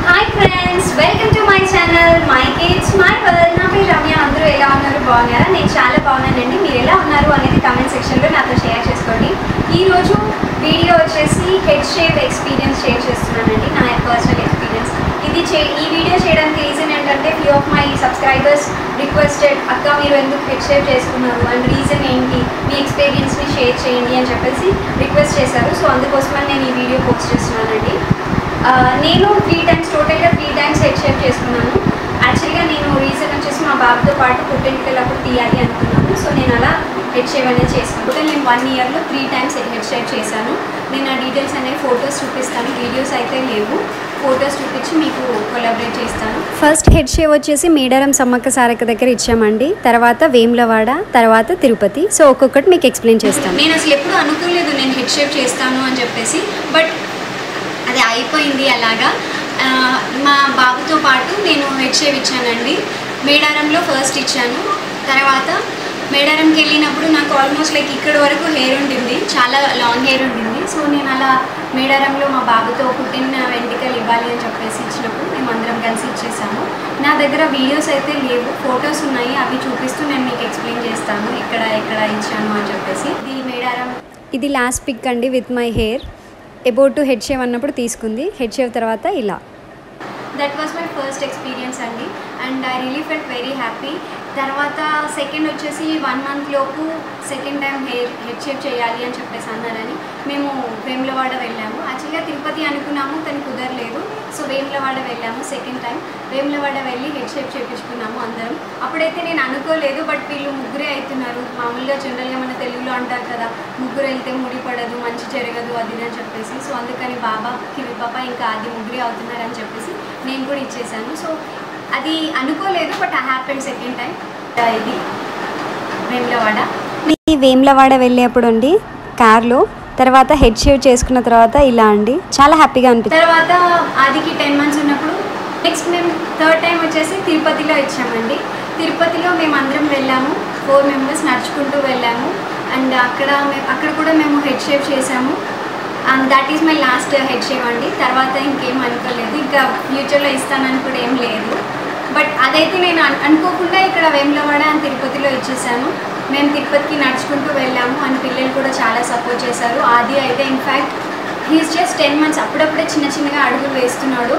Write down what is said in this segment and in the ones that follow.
hi friends welcome to my channel my kids my world నా పేరు రమ్య అందరూ ఎలా ఉన్నారు బాగున్నారా నేను చాలా బాగున్నానండి మీరు ఎలా ఉన్నారు అనేది కామెంట్ సెక్షన్లో నాతో షేర్ చేసుకోండి ఈరోజు వీడియో వచ్చేసి హెడ్ షేప్ ఎక్స్పీరియన్స్ షేర్ చేస్తున్నానండి నా పర్సనల్ ఎక్స్పీరియన్స్ ఇది చే ఈ వీడియో చేయడానికి రీజన్ ఏంటంటే few of my subscribers requested అక్క మీరు ఎందుకు హెడ్ షేప్ చేసుకున్నారు అండ్ రీజన్ ఏంటి మీ ఎక్స్పీరియన్స్ని షేర్ చేయండి అని చెప్పేసి రిక్వెస్ట్ చేశారు సో అందుకోసమని నేను ఈ వీడియో పోస్ట్ చేస్తున్నానండి ఆ, నేను త్రీ టైమ్స్ టోటల్గా త్రీ టైమ్స్ హెడ్ షేప్ చేసుకున్నాను యాక్చువల్గా నేను రీజన్ వచ్చేసి మా బాబుతో పాటు పుట్టింటికెళ్ళప్పుడు తీయాలి అనుకున్నాను సో నేను అలా హెడ్ షేప్ అనేది చేసుకున్నాను నేను వన్ ఇయర్లో త్రీ టైమ్స్ హెడ్ షేప్ చేశాను నేను ఆ డీటెయిల్స్ అనేవి ఫొటోస్ చూపిస్తాను వీడియోస్ అయితే లేవు ఫొటోస్ చూపించి మీకు కొలాబరేట్ చేస్తాను ఫస్ట్ హెడ్ షేవ్ వచ్చేసి మేడారం సమ్మక్క సారక్క దగ్గర ఇచ్చామండి తర్వాత వేములవాడ తర్వాత తిరుపతి సో ఒక్కొక్కటి మీకు ఎక్స్ప్లెయిన్ చేస్తాను నేను అసలు ఎప్పుడు అనుకోలేదు నేను హెడ్ షేప్ చేస్తాను అని చెప్పేసి బట్ అది అయిపోయింది అలాగా ఆ, మా బాబుతో పాటు నేను హెడ్ షేప్ ఇచ్చానండి మేడారంలో ఫస్ట్ ఇచ్చాను తర్వాత మేడారంకి వెళ్ళినప్పుడు నాకు ఆల్మోస్ట్ లైక్ ఇక్కడ వరకు హెయిర్ ఉండింది చాలా లాంగ్ హెయిర్ ఉండింది సో నేను అలా మేడారంలో మా బాబుతో పుట్టిన వెంట్రుకలు ఇవ్వాలి అని చెప్పేసి ఇచ్చినప్పుడు మేము అందరం కలిసి ఇచ్చేసాము నా దగ్గర వీడియోస్ అయితే లేవు ఫొటోస్ ఉన్నాయి అవి చూపిస్తూ నేను మీకు ఎక్స్ప్లెయిన్ చేస్తాను ఇక్కడ ఎక్కడ ఇచ్చాను అని చెప్పేసి ఇది మేడారం ఇది లాస్ట్ పిక్ అండి with my hair about to head shave అన్నప్పుడు తీసుకుంది హెడ్ షేవ్ తర్వాత ఇలా that was my first experience అండి and I really felt very happy తర్వాత సెకండ్ వచ్చేసి వన్ మంత్ లోపు second time hair head shave చేయాలి అని చెప్పేసి అన్నారని మేము వేములవాడ వెళ్ళాము యాక్చువల్గా తిరుపతి అనుకున్నాము కానీ కుదరలేదు సో వేములవాడ వెళ్ళాము సెకండ్ టైం వేములవాడ వెళ్ళి హెడ్ షేప్ చేయించుకున్నాము అందరం అప్పుడైతే నేను అనుకోలేదు బట్ వీళ్ళు ముగ్గురే అవుతున్నారు మామూలుగా జనరల్గా మన తెలుగులో అంటారు కదా ముగ్గురు వెళ్తే ముడి పడదు మంచి జరగదు అది ఇది అని చెప్పేసి సో అందుకని బాబా కివి పాప ఇంకా అది ముగ్గురే అవుతున్నారని చెప్పేసి నేను కూడా ఇచ్చేసాను సో అది అనుకోలేదు but I happen second time ఇది వేములవాడ ఈ వేములవాడ వెళ్ళేప్పుడు అండి కార్లో తర్వాత హెడ్ షేవ్ చేసుకున్న తర్వాత ఇలా అండి చాలా హ్యాపీగా అనిపించింది తర్వాత ఆదికి టెన్ మంత్స్ ఉన్నప్పుడు నెక్స్ట్ మేము థర్డ్ టైం వచ్చేసి తిరుపతిలో ఇచ్చామండి తిరుపతిలో మేము అందరం వెళ్ళాము ఫోర్ మెంబర్స్ నడుచుకుంటూ వెళ్ళాము అండ్ అక్కడ మే- అక్కడ కూడా మేము హెడ్ షేప్ చేసాము and that is my last head shave అండి తర్వాత ఇంకేం అనుకోలేదు ఇంకా ఫ్యూచర్లో ఇస్తానని కూడా ఏం లేదు బట్ అదైతే నేను అన్- అనుకోకుండా ఇక్కడ వేములవాడ అండ్ తిరుపతిలో ఇచ్చేసాను మేము తిరుపతికి నడుచుకుంటూ వెళ్ళాము అండ్ పిల్లలు కూడా చాలా సపోర్ట్ చేశారు ఆది అయితే in fact he's just ten months అప్పుడప్పుడే చిన్న చిన్నగా అడుగులు వేస్తున్నాడు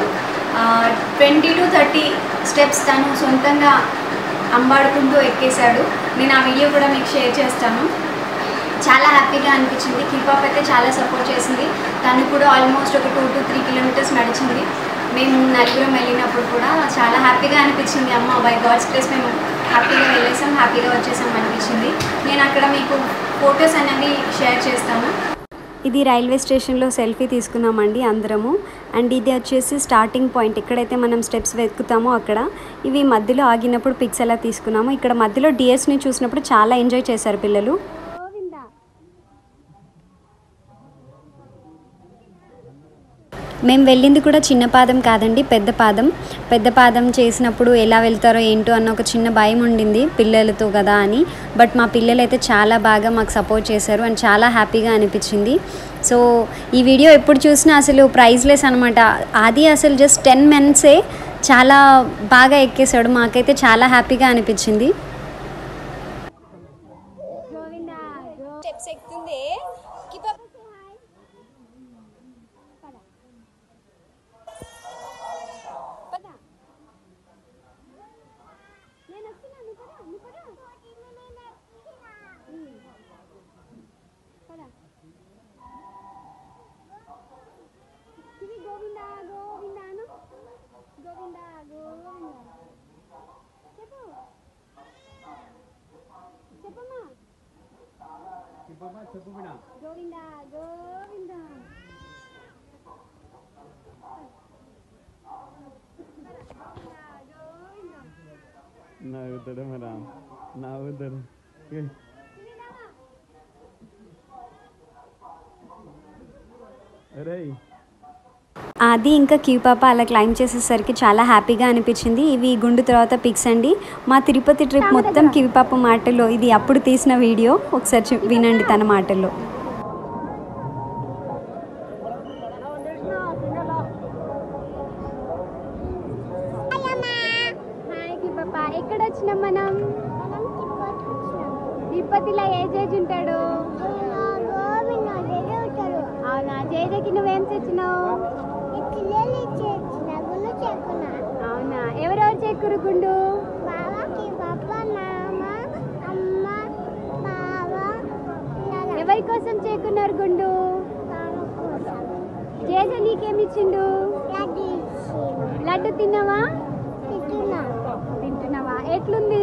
ట్వంటీ టు థర్టీ స్టెప్స్ తను సొంతంగా అంబాడుకుంటూ ఎక్కేశాడు నేను ఆ వీడియో కూడా మీకు షేర్ చేస్తాను చాలా హ్యాపీగా అనిపించింది కిపాప్ అయితే చాలా సపోర్ట్ చేసింది తను కూడా ఆల్మోస్ట్ ఒక టూ టు త్రీ కిలోమీటర్స్ నడిచింది మేము నలుగురం వెళ్ళినప్పుడు కూడా చాలా హ్యాపీగా అనిపించింది అమ్మ బై గాడ్స్ ప్లేస్ మేము హ్యాపీగా వెళ్ళేసాం హ్యాపీగా వచ్చేసాం అనిపించింది నేను అక్కడ మీకు ఫొటోస్ అనేవి షేర్ చేస్తాను ఇది రైల్వే స్టేషన్లో సెల్ఫీ తీసుకున్నామండి అందరము అండ్ ఇది వచ్చేసి స్టార్టింగ్ పాయింట్ ఎక్కడైతే మనం స్టెప్స్ వెతుకుతామో అక్కడ ఇవి మధ్యలో ఆగినప్పుడు పిక్స్ ఎలా తీసుకున్నాము ఇక్కడ మధ్యలో డియర్స్ని చూసినప్పుడు చాలా ఎంజాయ్ చేశారు పిల్లలు మేము వెళ్ళింది కూడా చిన్న పాదం కాదండి పెద్ద పాదం పెద్ద పాదం చేసినప్పుడు ఎలా వెళ్తారో ఏంటో అన్న ఒక చిన్న భయం ఉండింది పిల్లలతో కదా అని బట్ మా పిల్లలు అయితే చాలా బాగా మాకు సపోర్ట్ చేశారు అండ్ చాలా హ్యాపీగా అనిపించింది సో ఈ వీడియో ఎప్పుడు చూసినా అసలు ప్రైజ్లెస్ అనమాట అది అసలు జస్ట్ టెన్ మంత్సే చాలా బాగా ఎక్కేశాడు మాకైతే చాలా హ్యాపీగా అనిపించింది స్టెప్స్ ఎక్కుతుంది గోవింద గోవిందాను గోవింద గోవింద చెప్పు చెప్పమ్మా గోవింద గోవింద నవ్వుతాడు మరా నవ్వుతాడు అరే అది ఇంకా క్యూ పాప అలా క్లైమ్ చేసేసరికి చాలా హ్యాపీగా అనిపించింది ఇవి గుండు తర్వాత పిక్స్ అండి మా తిరుపతి ట్రిప్ మొత్తం కివి పాప మాటల్లో ఇది అప్పుడు తీసిన వీడియో ఒకసారి చూ- వినండి తన మాటల్లో ఎక్కడ వచ్చినాం మనం మనం తిరుపతి వచ్చినాం తిరుపతిలో ఏ జేజ్ ఉంటాడు గోవింద దగ్గర ఉంటాడు అవునా జేజకి నువ్వేం తెచ్చినావు ఈ పిల్లలు చేసిన గుళ్ళు చెక్కున్నా అవునా ఎవరెవరు చెక్కురుకుండు బాబాకి బాబ నాన్న అమ్మ బావ నాన్న ఎవరి కోసం చేకున్నారు గుండు బావ కోసం జేజ నీకేమిచ్చిండు లడ్డు ఇచ్చిండు లడ్డు తిన్నావా తిట్టున్నా తింటున్నావా ఎట్లుంది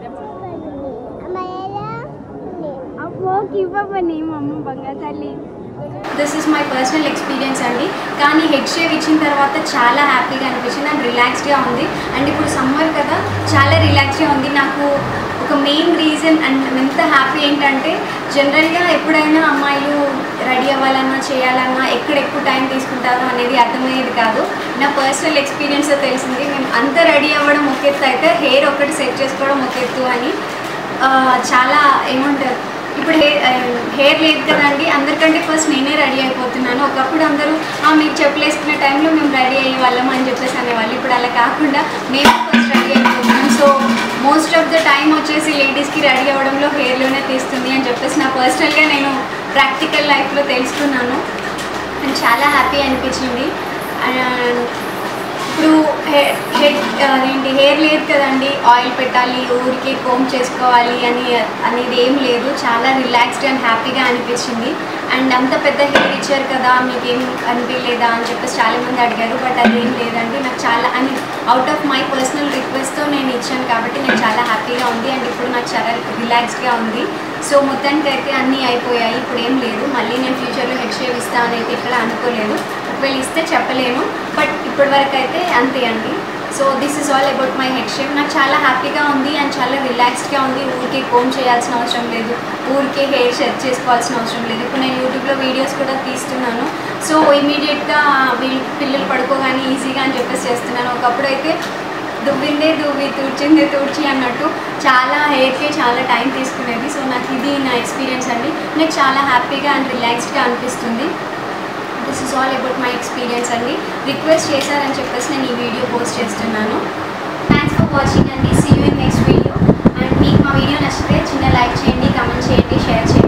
అమ్మ ఎలా ఉంది అమ్మో ఇవ్వమని మా అమ్మ బంగారు తల్లి this is my personal experience అండి కానీ హెడ్ షేవ్ ఇచ్చిన తర్వాత చాలా హ్యాపీగా అనిపించింది అండ్ రిలాక్స్డ్గా ఉంది అండ్ ఇప్పుడు సమ్మర్ కదా చాలా రిలాక్స్గా ఉంది నాకు ఒక మెయిన్ రీజన్ అండ్ ఎంత హ్యాపీ ఏంటంటే జనరల్గా ఎప్పుడైనా అమ్మాయిలు రెడీ అవ్వాలన్నా చేయాలన్నా ఎక్కడ ఎక్కువ టైం తీసుకుంటారో అనేది అర్థమయ్యేది కాదు నా పర్సనల్ ఎక్స్పీరియన్స్ తెలిసింది మేము అంత రెడీ అవ్వడం ఒక ఎత్తు అయితే హెయిర్ ఒకటి సెట్ చేసుకోవడం ఒక ఎత్తు అని ఆ, చాలా ఏమంటారు ఇప్పుడు హెయిర్ హెయిర్ లేదు కదండి అందరికంటే ఫస్ట్ నేనే రెడీ అయిపోతున్నాను ఒకప్పుడు అందరూ "ఆ, మీరు చెప్పులు వేసుకునే టైంలో మేము రెడీ అయ్యే వాళ్ళం అని చెప్పేసి అనేవాళ్ళు ఇప్పుడు అలా కాకుండా మేము ఫస్ట్ రెడీ అయిపోతున్నాం so most of the time వచ్చేసి లేడీస్కి రెడీ అవ్వడంలో హెయిర్లోనే తీస్తుంది అని చెప్పేసి నా పర్సనల్గా నేను ప్రాక్టికల్ లైఫ్లో తెలుసుకున్నాను అండ్ చాలా హ్యాపీ అనిపించింది అండ్ ఇప్పుడు హెడ్ హెడ్ ఏంటి హెయిర్ లేదు కదండి ఆయిల్ పెట్టాలి ఊరికి కోమ్ చేసుకోవాలి అని అనేది ఏం లేదు చాలా రిలాక్స్డ్ అండ్ హ్యాపీగా అనిపించింది అండ్ అంత పెద్ద హెయిర్ ఇచ్చారు కదా మీకేం అనిపించలేదా అని చెప్పేసి చాలామంది అడిగారు బట్ అది ఏం లేదండి నాకు చాలా అని అవుట్ ఆఫ్ మై పర్సనల్ రిక్వెస్ట్తో నేను ఇచ్చాను కాబట్టి నేను చాలా హ్యాపీగా ఉంది అండ్ ఇప్పుడు నాకు చాలా రిలాక్స్డ్గా ఉంది సో మొత్తానికి అయితే అన్నీ అయిపోయాయి ఇప్పుడు ఏం లేదు మళ్ళీ నేను ఫ్యూచర్లో హెడ్ షేవ్ ఇస్తాను అయితే ఇక్కడ అనుకోలేదు ఒకవేళ ఇస్తే చెప్పలేను బట్ ఇప్పటి వరకు అయితే అంతే అండి so this is all about my head shave నాకు చాలా హ్యాపీగా ఉంది అండ్ చాలా రిలాక్స్డ్గా ఉంది ఊరికే కోమ్ చేయాల్సిన అవసరం లేదు ఊరికే హెయిర్ సెట్ చేసుకోవాల్సిన అవసరం లేదు ఇప్పుడు నేను యూట్యూబ్లో వీడియోస్ కూడా తీస్తున్నాను సో ఇమీడియట్గా వీళ్ళు పిల్లలు పడుకోగానే ఈజీగా అని చెప్పేసి చేస్తున్నాను ఒకప్పుడు అయితే దువ్విందే దువ్వి తుడిచిందే తుడిచి అన్నట్టు చాలా హెయిర్కి చాలా టైం తీసుకునేది సో నాకు ఇది నా ఎక్స్పీరియన్స్ అండి నాకు చాలా హ్యాపీగా అండ్ రిలాక్స్డ్గా అనిపిస్తుంది this is all about my experience అండి రిక్వెస్ట్ చేశారని చెప్పేసి నేను ఈ వీడియో పోస్ట్ చేస్తున్నాను థ్యాంక్స్ ఫర్ వాచింగ్ అండి see you in next video and మీకు మా వీడియో నచ్చితే చిన్న లైక్ చేయండి కమెంట్ చేయండి షేర్ చేయండి